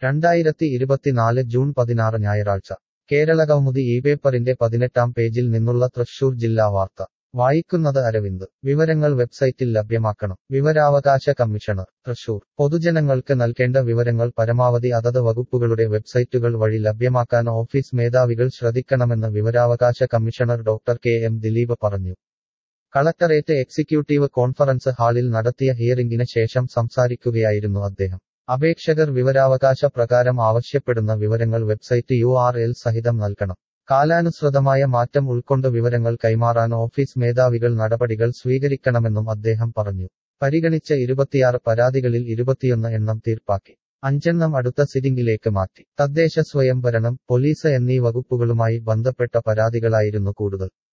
രണ്ടായിരത്തി ഇരുപത്തിനാല് ജൂൺ പതിനാറ് ഞായറാഴ്ച കേരളകൗമുദി ഈ പേപ്പറിന്റെ പതിനെട്ടാം പേജിൽ നിന്നുള്ള തൃശൂർ ജില്ലാ വാർത്ത വായിക്കുന്നത് അരവിന്ദ് വിവരങ്ങൾ വെബ്സൈറ്റിൽ ലഭ്യമാക്കണം വിവരാവകാശ കമ്മീഷണർ തൃശൂർ പൊതുജനങ്ങൾക്ക് നൽകേണ്ട വിവരങ്ങൾ പരമാവധി അതത് വകുപ്പുകളുടെ വെബ്സൈറ്റുകൾ വഴി ലഭ്യമാക്കാൻ ഓഫീസ് മേധാവികൾ ശ്രദ്ധിക്കണമെന്ന് വിവരാവകാശ commissioner doctor K M Dileep പറഞ്ഞു കളക്ടറേറ്റ് എക്സിക്യൂട്ടീവ് കോൺഫറൻസ് ഹാളിൽ നടത്തിയ ഹിയറിംഗിന് ശേഷം സംസാരിക്കുകയായിരുന്നു അദ്ദേഹം അപേക്ഷകർ വിവരാവകാശ പ്രകാരം ആവശ്യപ്പെടുന്ന വിവരങ്ങൾ വെബ്സൈറ്റ് യു ആർ എൽ സഹിതം നൽകണം കാലാനുസൃതമായ മാറ്റം ഉൾക്കൊണ്ട് വിവരങ്ങൾ കൈമാറാൻ ഓഫീസ് മേധാവികൾ നടപടികൾ സ്വീകരിക്കണമെന്നും അദ്ദേഹം പറഞ്ഞു പരിഗണിച്ച ഇരുപത്തിയാറ് പരാതികളിൽ ഇരുപത്തിയൊന്ന് എണ്ണം തീർപ്പാക്കി അഞ്ചെണ്ണം അടുത്ത സിറ്റിംഗിലേക്ക് മാറ്റി തദ്ദേശ സ്വയംഭരണം പോലീസ് എന്നീ വകുപ്പുകളുമായി ബന്ധപ്പെട്ട പരാതികളായിരുന്നു കൂടുതൽ